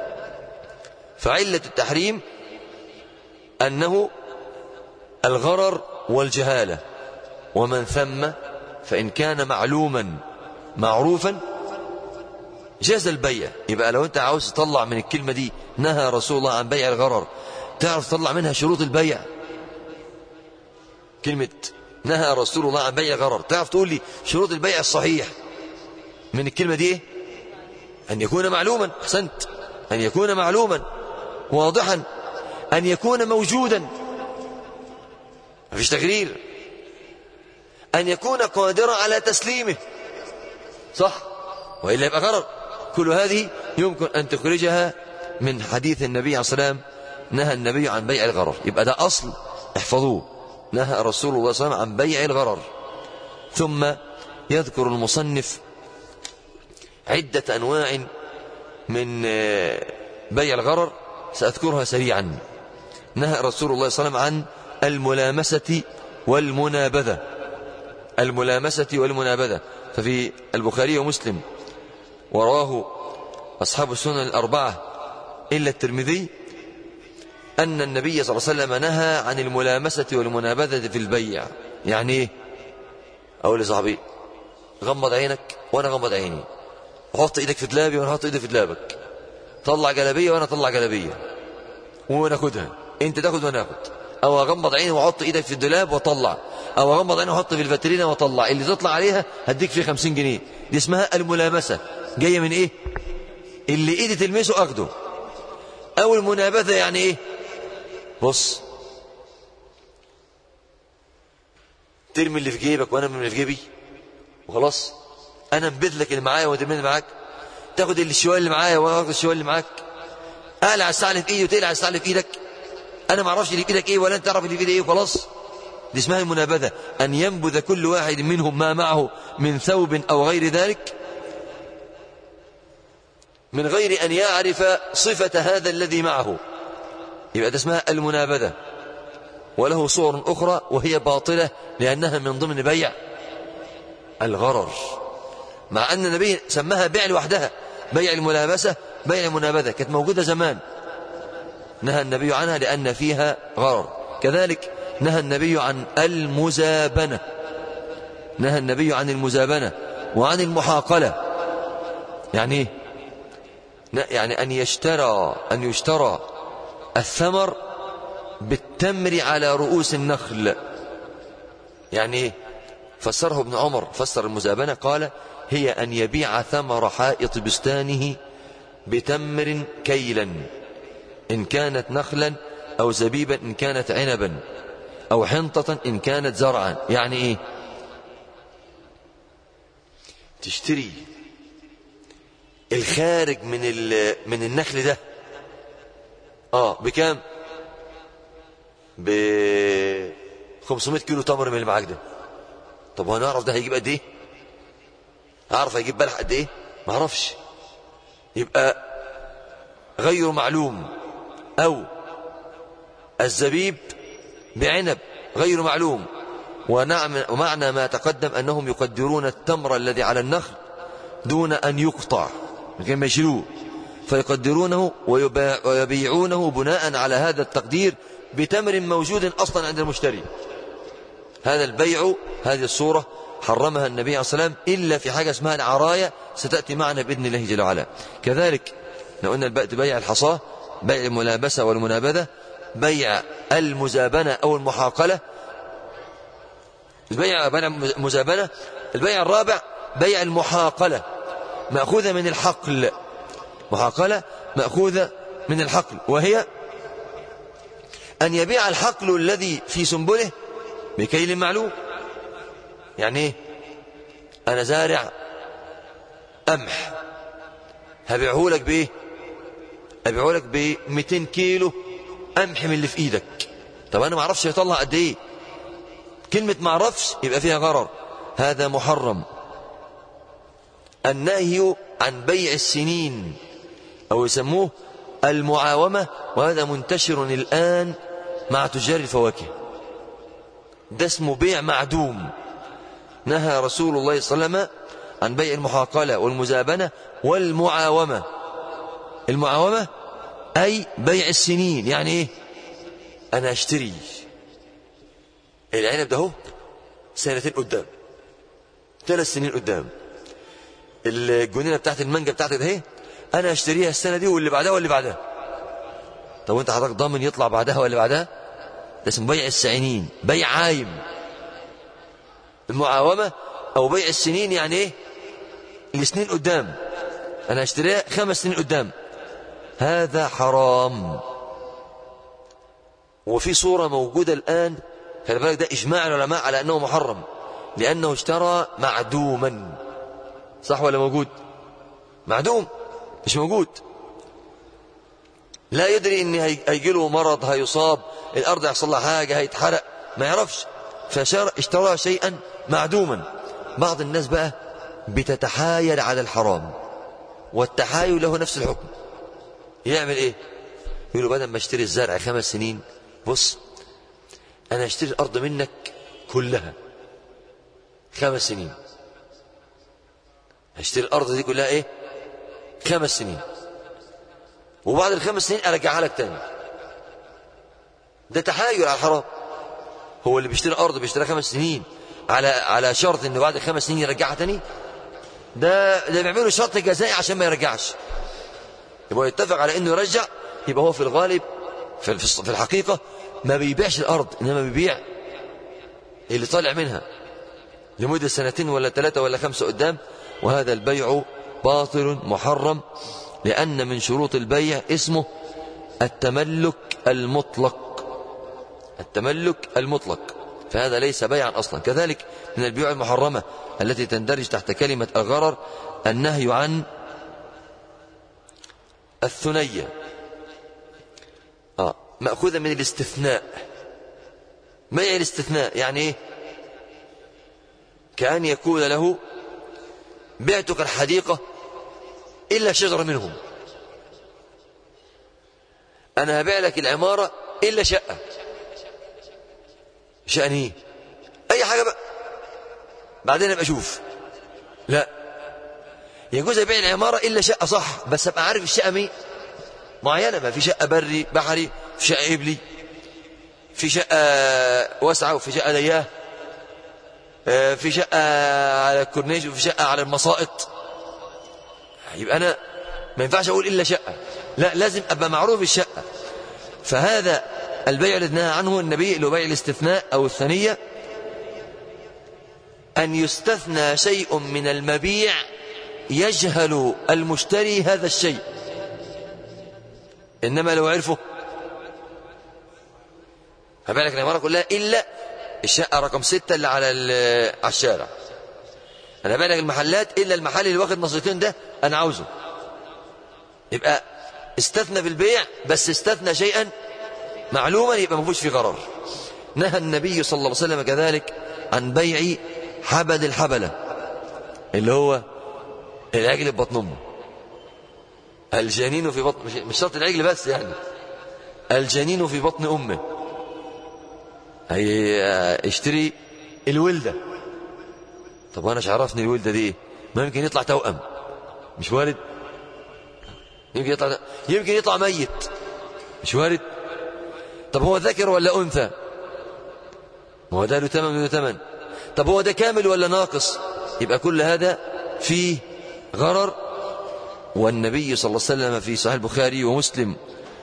فعله التحريم انه الغرر والجهاله ومن ثم فان كان معلوما معروفا جاز البيع يبقى لو انت عاوز تطلع من الكلمة دي نهى رسول الله عن بيع الغرر تعرف تطلع منها شروط البيع كلمة نهى رسول الله عن بيع الغرر تعرف تقول لي شروط البيع الصحيح من الكلمة دي ايه أن يكون معلوما أحسنت أن يكون معلوما واضحا أن يكون موجودا ما فيش تغرير أن يكون قادرا على تسليمه صح وإلا يبقى غرر كل هذه يمكن أن تخرجها من حديث النبي عليه الصلاة والسلام نهى النبي عن بيع الغرر يبقى ده أصل احفظوه نهى رسول الله صلى الله عليه وسلم عن بيع الغرر ثم يذكر المصنف عدة أنواع من بيع الغرر سأذكرها سريعا نهى رسول الله صلى الله عليه وسلم عن الملامسة والمنابذة الملامسة والمنابذة ففي البخاري ومسلم ورواه أصحاب السنن الأربعة إلا الترمذي أن النبي صلى الله عليه وسلم نهى عن الملامسة والمنابذة في البيع يعني إيه أقول لصاحبي غمض عينك وأنا غمض عيني وحط إيدك في دلابي وأنا حط إيدي في دلابك طلع جلبية وأنا طلع جلبية وناخدها أنت تاخد وأنا آخد أو أغمض عيني وأحط إيدك في الدولاب وأطلع أو أغمض عيني وأحط في الفاترينة وأطلع اللي تطلع عليها هديك فيه خمسين جنيه دي اسمها الملامسة جاية من إيه اللي إيدي تلمسه أخده أو المنابذة يعني إيه بص ترمي اللي في جيبك وأنا من اللي في جيبي وخلاص أنا انبذ لك اللي معايا وترمي اللي معاك تاخد اللي الشوال اللي معايا وأنا أخد الشوال اللي معاك أقلع الساعة اللي في إيدي وتقلع الساعة اللي في إيدك أنا ما أعرفش اللي في إيدك إيه ولا أنت تعرف اللي في إيدي إيه وخلاص دي اسمها المنابذة أن ينبذ كل واحد منهم ما معه من ثوب أو غير ذلك من غير أن يعرف صفة هذا الذي معه يبقى ده اسمها المنابذة وله صور أخرى وهي باطلة لأنها من ضمن بيع الغرر مع أن النبي سماها بيع لوحدها بيع الملابسة بيع المنابذة كانت موجودة زمان نهى النبي عنها لأن فيها غرر كذلك نهى النبي عن المزابنة نهى النبي عن المزابنة وعن المحاقلة يعني ايه يعني أن يشترى أن يشترى الثمر بالتمر على رؤوس النخل يعني ايه فسره ابن عمر فسر المزابنة قال هي أن يبيع ثمر حائط بستانه بتمر كيلا إن كانت نخلا أو زبيبا إن كانت عنبا أو حنطة إن كانت زرعا يعني إيه تشتري الخارج من من النخل ده اه بكام ب 500 كيلو تمر من اللي معاك ده طب وانا اعرف ده هيجيب قد ايه اعرف هيجيب بلح قد ايه ما اعرفش يبقى غير معلوم او الزبيب بعنب غير معلوم ومعنى ما تقدم أنهم يقدرون التمر الذي على النخل دون أن يقطع من ما يشيلوه فيقدرونه ويبيعونه بناء على هذا التقدير بتمر موجود أصلا عند المشتري هذا البيع هذه الصورة حرمها النبي عليه الصلاة والسلام إلا في حاجة اسمها العراية ستأتي معنا بإذن الله جل وعلا كذلك لو أن بيع الحصاة بيع الملابسة والمنابذة بيع المزابنة أو المحاقلة البيع بيع المزابنة البيع الرابع بيع المحاقلة مأخوذة من الحقل محاقلة مأخوذة من الحقل وهي أن يبيع الحقل الذي في سنبله بكيل معلوم يعني ايه أنا زارع قمح هبيعه لك بإيه أبيعه لك ب 200 كيلو قمح من اللي في إيدك طب أنا ما أعرفش يطلع قد إيه كلمة معرفش يبقى فيها غرر هذا محرم النهي عن بيع السنين أو يسموه المعاومة وهذا منتشر الآن مع تجار الفواكه ده اسمه بيع معدوم نهى رسول الله صلى الله عليه وسلم عن بيع المحاقلة والمزابنة والمعاومة المعاومة أي بيع السنين يعني إيه أنا أشتري العنب ده هو سنتين قدام ثلاث سنين قدام الجنينة بتاعت المانجا بتاعتي ده ايه انا اشتريها السنة دي واللي بعدها واللي بعدها طب وانت حضرتك ضامن يطلع بعدها واللي بعدها ده اسمه بيع السعينين بيع عايم المعاومة او بيع السنين يعني ايه السنين قدام انا اشتريها خمس سنين قدام هذا حرام وفي صورة موجودة الآن خلي بالك ده إجماع العلماء على أنه محرم لأنه اشترى معدوما صح ولا موجود معدوم مش موجود لا يدري ان هيجي له مرض هيصاب الارض يحصل لها حاجه هيتحرق ما يعرفش فاشترى شيئا معدوما بعض الناس بقى بتتحايل على الحرام والتحايل له نفس الحكم يعمل ايه يقول له بدل ما اشتري الزرع خمس سنين بص انا اشتري الارض منك كلها خمس سنين هشتري الارض دي كلها ايه خمس سنين وبعد الخمس سنين ارجعها لك تاني ده تحايل على الحرام هو اللي بيشتري ارض بيشتريها خمس سنين على على شرط انه بعد خمس سنين يرجعها تاني ده ده بيعملوا شرط جزائي عشان ما يرجعش يبقى يتفق على انه يرجع يبقى هو في الغالب في في الحقيقه ما بيبيعش الارض انما بيبيع اللي طالع منها لمده سنتين ولا ثلاثه ولا خمسه قدام وهذا البيع باطل محرم لأن من شروط البيع اسمه التملك المطلق التملك المطلق فهذا ليس بيعا أصلا كذلك من البيوع المحرمة التي تندرج تحت كلمة الغرر النهي عن الثنية آه مأخوذة من الاستثناء ما يعني الاستثناء يعني ايه كأن يكون له بعتك الحديقة إلا شجرة منهم أنا هبيع لك العمارة إلا شقة شأن إيه أي حاجة بقى بعدين أبقى أشوف لا يجوز أبيع العمارة إلا شقة صح بس أبقى عارف الشقة مين معينة ما في شقة بري بحري في شقة إبلي في شقة واسعة وفي شقة ضيقة في شقة على الكورنيش وفي شقة على المصائط يبقى أنا ما ينفعش أقول إلا شقة لا لازم أبقى معروف الشقة فهذا البيع الذي نهى عنه النبي اللي هو بيع الاستثناء أو الثانية أن يستثنى شيء من المبيع يجهل المشتري هذا الشيء إنما لو عرفه هبيع لك العمارة كلها إلا الشقة رقم ستة اللي على على الشارع أنا هبيع لك المحلات إلا المحل اللي واخد نصيتين ده أنا عاوزه يبقى استثنى في البيع بس استثنى شيئا معلوما يبقى ما فيهوش فيه غرر نهى النبي صلى الله عليه وسلم كذلك عن بيع حبد الحبلة اللي هو العجل في بطن امه الجنين في بطن مش, مش شرط العجل بس يعني الجنين في بطن امه هيشتري الولدة طب وانا عرفني الولدة دي ايه ما يمكن يطلع توأم مش وارد يمكن يطلع يمكن يطلع ميت مش وارد طب هو ذكر ولا أنثى ما هو ده له ثمن له ثمن طب هو ده كامل ولا ناقص يبقى كل هذا فيه غرر والنبي صلى الله عليه وسلم في صحيح البخاري ومسلم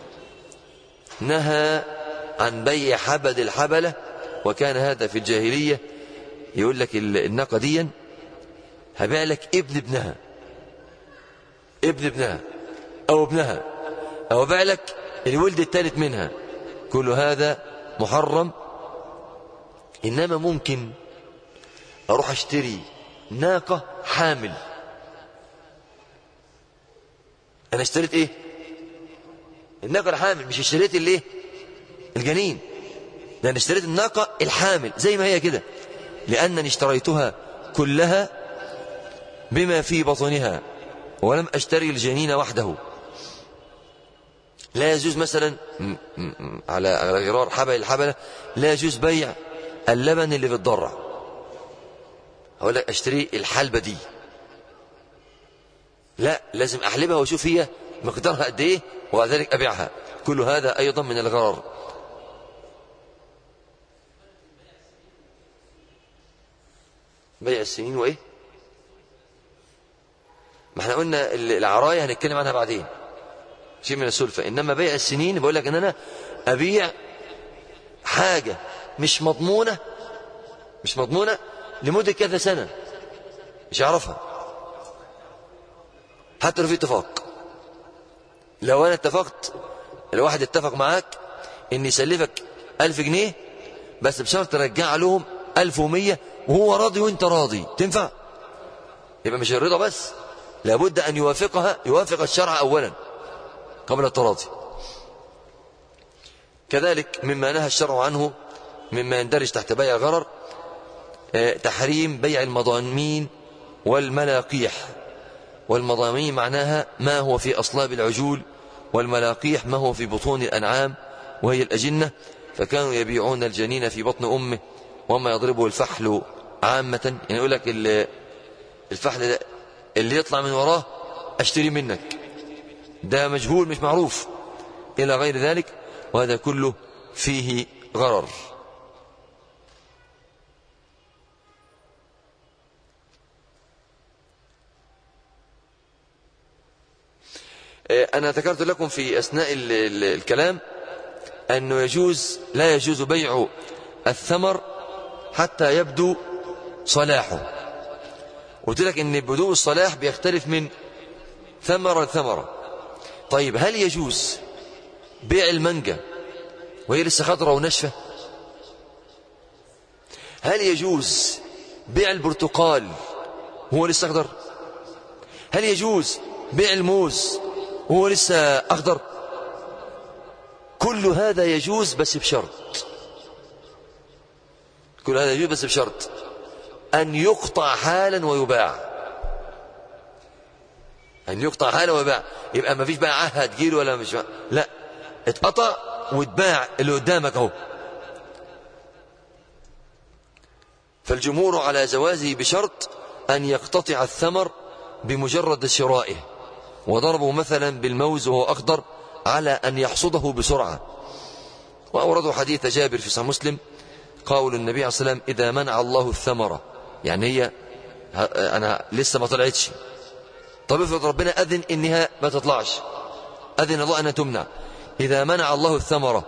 نهى عن بيع حبد الحبلة وكان هذا في الجاهلية يقول لك الناقة دي هبيع لك ابن ابنها ابن ابنها أو ابنها أو بيع لك الولد الثالث منها كل هذا محرم إنما ممكن أروح أشتري ناقة حامل أنا اشتريت إيه الناقة الحامل مش اشتريت الايه الجنين ده أنا اشتريت الناقة الحامل زي ما هي كده لأنني اشتريتها كلها بما في بطنها ولم أشتري الجنين وحده لا يجوز مثلا على على غرار حبل الحبلة لا يجوز بيع اللبن اللي في الضرع أقول لك أشتري الحلبة دي لا لازم أحلبها وأشوف هي مقدارها قد إيه وبعد ذلك أبيعها كل هذا أيضا من الغرر بيع السنين وإيه ما احنا قلنا العراية هنتكلم عنها بعدين شيء من السلفة إنما بيع السنين بقول لك إن أنا أبيع حاجة مش مضمونة مش مضمونة لمدة كذا سنة مش يعرفها حتى لو في اتفاق لو أنا اتفقت لو واحد اتفق معاك إن يسلفك ألف جنيه بس بشرط ترجع لهم ألف ومية وهو راضي وانت راضي تنفع يبقى مش الرضا بس لابد أن يوافقها يوافق الشرع أولا قبل التراضي كذلك مما نهى الشرع عنه مما يندرج تحت بيع الغرر تحريم بيع المضامين والملاقيح والمضامين معناها ما هو في أصلاب العجول والملاقيح ما هو في بطون الأنعام وهي الأجنة فكانوا يبيعون الجنين في بطن أمه وما يضربه الفحل عامة يعني يقول لك الفحل ده اللي يطلع من وراه أشتري منك ده مجهول مش معروف إلى غير ذلك وهذا كله فيه غرر أنا ذكرت لكم في أثناء الكلام أنه يجوز لا يجوز بيع الثمر حتى يبدو صلاحه قلت لك أن بدو الصلاح بيختلف من ثمرة لثمرة طيب هل يجوز بيع المانجا وهي لسه خضرة وناشفة هل يجوز بيع البرتقال وهو لسه أخضر هل يجوز بيع الموز وهو لسه أخضر كل هذا يجوز بس بشرط كل هذا يجوز بس بشرط أن يقطع حالا ويباع أن يقطع حالا ويباع يبقى ما فيش بقى عهد جيل ولا مش لا اتقطع واتباع اللي قدامك اهو فالجمهور على جوازه بشرط أن يقتطع الثمر بمجرد شرائه وضربوا مثلا بالموز وهو أخضر على أن يحصده بسرعة وأوردوا حديث جابر في صحيح مسلم قول النبي عليه الصلاة والسلام إذا منع الله الثمرة يعني هي أنا لسه ما طلعتش طب افرض ربنا أذن إنها ما تطلعش أذن الله أنها تمنع إذا منع الله الثمرة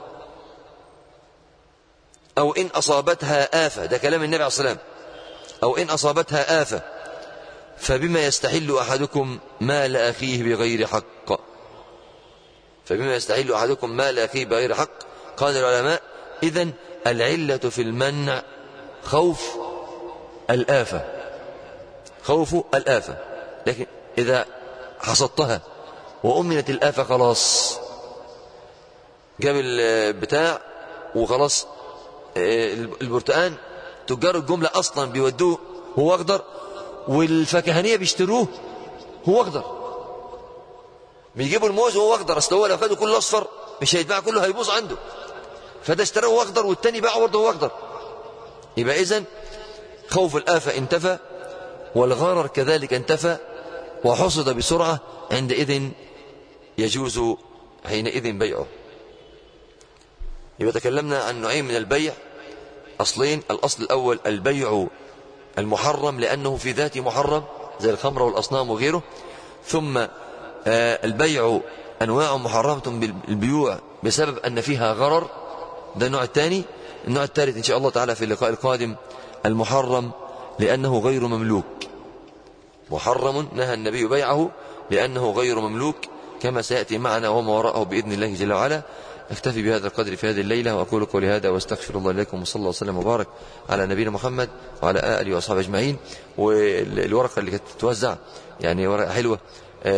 أو إن أصابتها آفة ده كلام النبي عليه الصلاة والسلام أو إن أصابتها آفة فبما يستحل أحدكم مال أخيه بغير حق فبما يستحل أحدكم مال أخيه بغير حق قال العلماء إذن العلة في المنع خوف الآفة خوف الآفة لكن إذا حصدتها وأمنت الآفة خلاص جاب البتاع وخلاص البرتقان تجار الجملة أصلا بيودوه هو أخضر والفكهانية بيشتروه هو أخضر بيجيبوا الموز وهو أخضر أصل هو لو خدوا كله أصفر مش هيتباع كله هيبوظ عنده فده اشتراه هو أخضر والتاني باعه برضه هو أخضر يبقى إذن خوف الآفة انتفى والغرر كذلك انتفى وحصد بسرعة عندئذ يجوز حينئذ بيعه يبقى تكلمنا عن نوعين من البيع أصلين الأصل الأول البيع المحرم لأنه في ذاته محرم زي الخمر والأصنام وغيره ثم البيع أنواع محرمة بالبيوع بسبب أن فيها غرر ده النوع الثاني النوع الثالث إن شاء الله تعالى في اللقاء القادم المحرم لأنه غير مملوك محرم نهى النبي بيعه لأنه غير مملوك كما سيأتي معنا وما وراءه بإذن الله جل وعلا اكتفي بهذا القدر في هذه الليلة وأقول قولي هذا واستغفر الله لكم وصلى الله وسلم وبارك على نبينا محمد وعلى آله وأصحابه أجمعين والورقة اللي كانت تتوزع يعني ورقة حلوة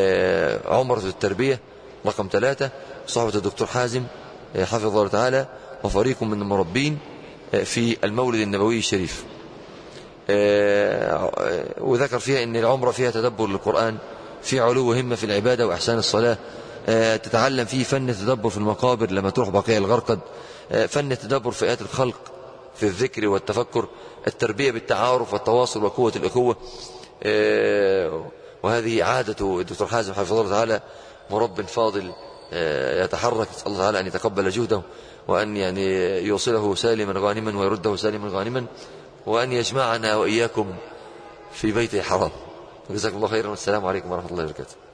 عمرة التربية رقم ثلاثة صحبة الدكتور حازم حفظه الله تعالى وفريق من المربين في المولد النبوي الشريف وذكر فيها أن العمرة فيها تدبر للقرآن في علو همة في العبادة وإحسان الصلاة تتعلم فيه فن التدبر في المقابر لما تروح بقيع الغرقد فن التدبر في آيات الخلق في الذكر والتفكر التربية بالتعارف والتواصل وقوة الأخوة وهذه عادة الدكتور حازم حفظه الله تعالى مرب فاضل يتحرك نسأل الله تعالى أن يتقبل جهده وأن يعني يوصله سالما غانما ويرده سالما غانما وأن يجمعنا وإياكم في بيته الحرام جزاكم الله خيرا والسلام عليكم ورحمة الله وبركاته